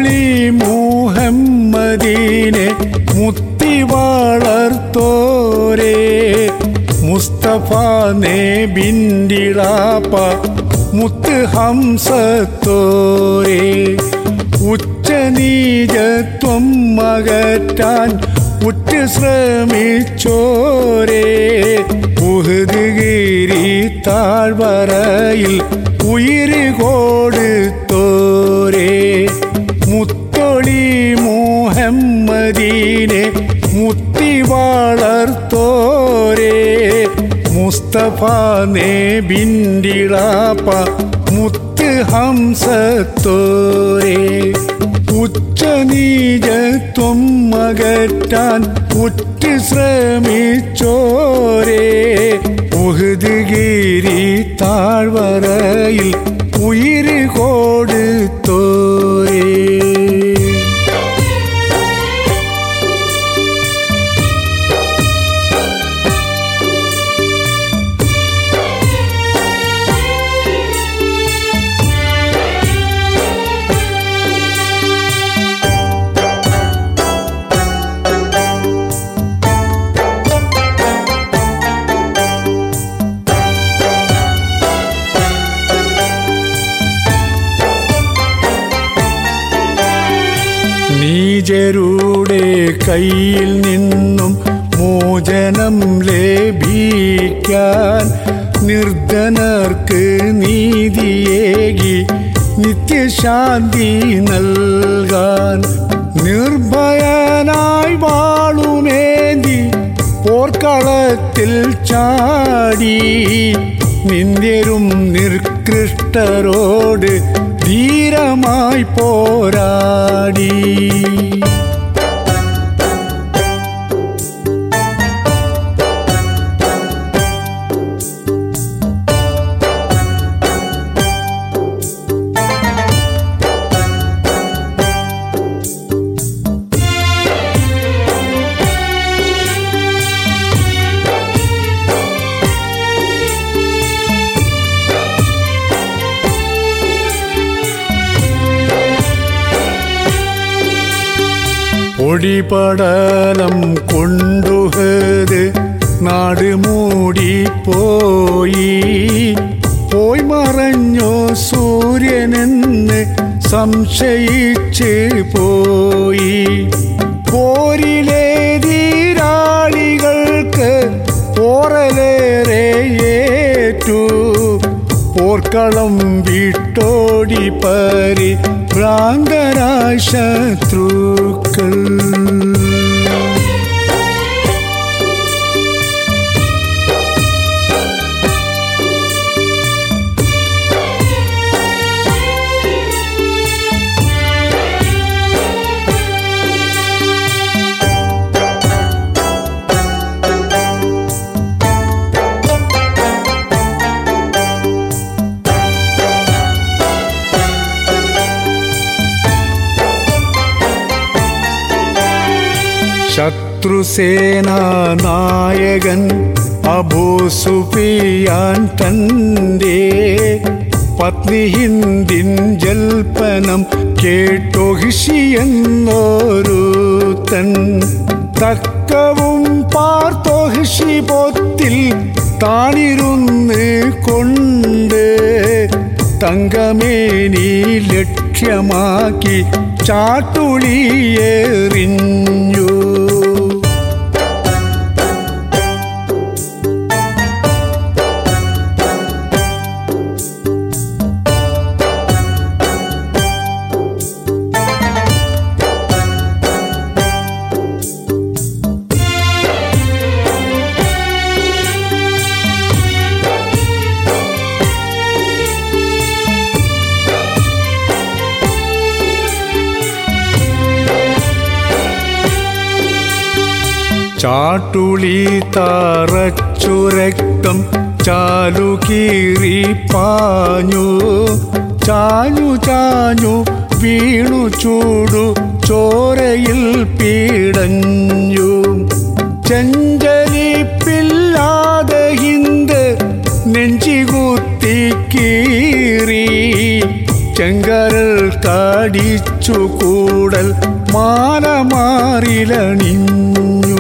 മുത്തോളി മുഹമ്മദീനെ മുത്തി വളർത്തോരേ മുസ്തഫ നേബിന്തിളാപ്പ മുത്ത് ഹംസത്തോരേ ഉച്ചനീചത്വം മകറ്റാൻ ഉറ്റ് ശ്രമിച്ചോരേ ഉഹുദുഗിരി താഴ്വരയിൽ ഉയിര് കൊടുത്തോരേ മുത്തൊളി മുഹമ്മദീനെ മുത്തി വളർത്തോരേ മുസ്തഫ നേബിന്തിളാപ്പ മുത്ത് ഹംസത്തോരേ ഉച്ചനീചത്വം മകറ്റാൻ ഉറ്റ് ശ്രമിച്ചോരേ ഉഹുദുഗിരി താഴ്വരയിൽ ഉയിര് കൊടുത്തോരേ നീചരുടെ കയ്യിൽ നിന്നും മോചനം ലഭിക്കാൻ നിർധനർക്ക് നീതിയേകി നിത്യശാന്തി നൽകാൻ നിർഭയനായി വാളുമേന്തി പോർക്കളത്തിൽ ചാടി നിന്ദ്യരും നിർകൃഷ്ടരോട് ധീരമായി പോരാടി പൊടിപടലം കൊണ്ടുഹത് നാട് മൂടിപ്പോയി പോയി മറഞ്ഞോ സൂര്യനെന്ന് സംശയിച്ച് പോയി പോരിലെ ധീരാളികൾക്ക് പോറലേറെ ഏറ്റു പോർക്കളം വിട്ടോടി പരി ഭ്രാന്തരായ ശത്രുക്കൾ ശത്രുസേനാ നായകൻ അബൂസുഫിയാൻ തൻ്റെ പത്നി ഹിന്ദിൻ ജൽപ്പനം കേട്ടൊഹിഷിയെന്നോരുത്തൻ തക്കവും പാർത്തോഹിഷി പൊത്തിൽ താണിരുന്ന് കൊണ്ട് തങ്കമേനി ലക്ഷ്യമാക്കി ചാട്ടുളിയെറിഞ്ഞു ചാട്ടുളി തറച്ചു രക്തം ചാലുകീറി പാഞ്ഞു ചാഞ്ഞു ചാഞ്ഞു വീണു ചൂടു ചോരയിൽ പീടഞ്ഞു ചെഞ്ചലിപ്പില്ലാതെ ഹിന്ദ നെഞ്ചികുത്തി കീറി ചെങ്കരൽ കടിച്ചു കൂടൽ മാല മാറിലണിഞ്ഞു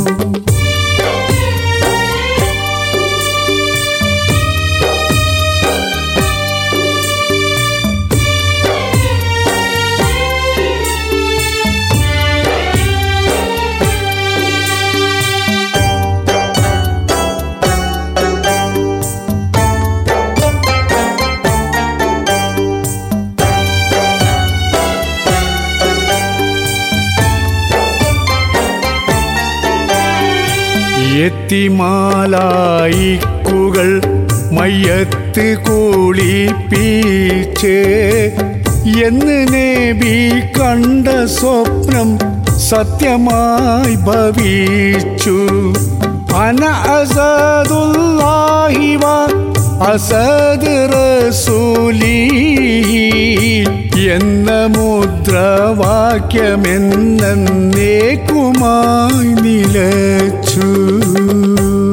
എത്തിമാലായിക്കുകൾ മയ്യത്ത് കുളിപ്പീച്ച് എന്ന് നേബി കണ്ട സ്വപ്നം സത്യമായി ഭവിച്ചു അന അസദുല്ലാഹിവ അസദ് റസൂലി എന്ന മുദ്രാവാക്യമെന്നേക്കുമായി നിലച്ചു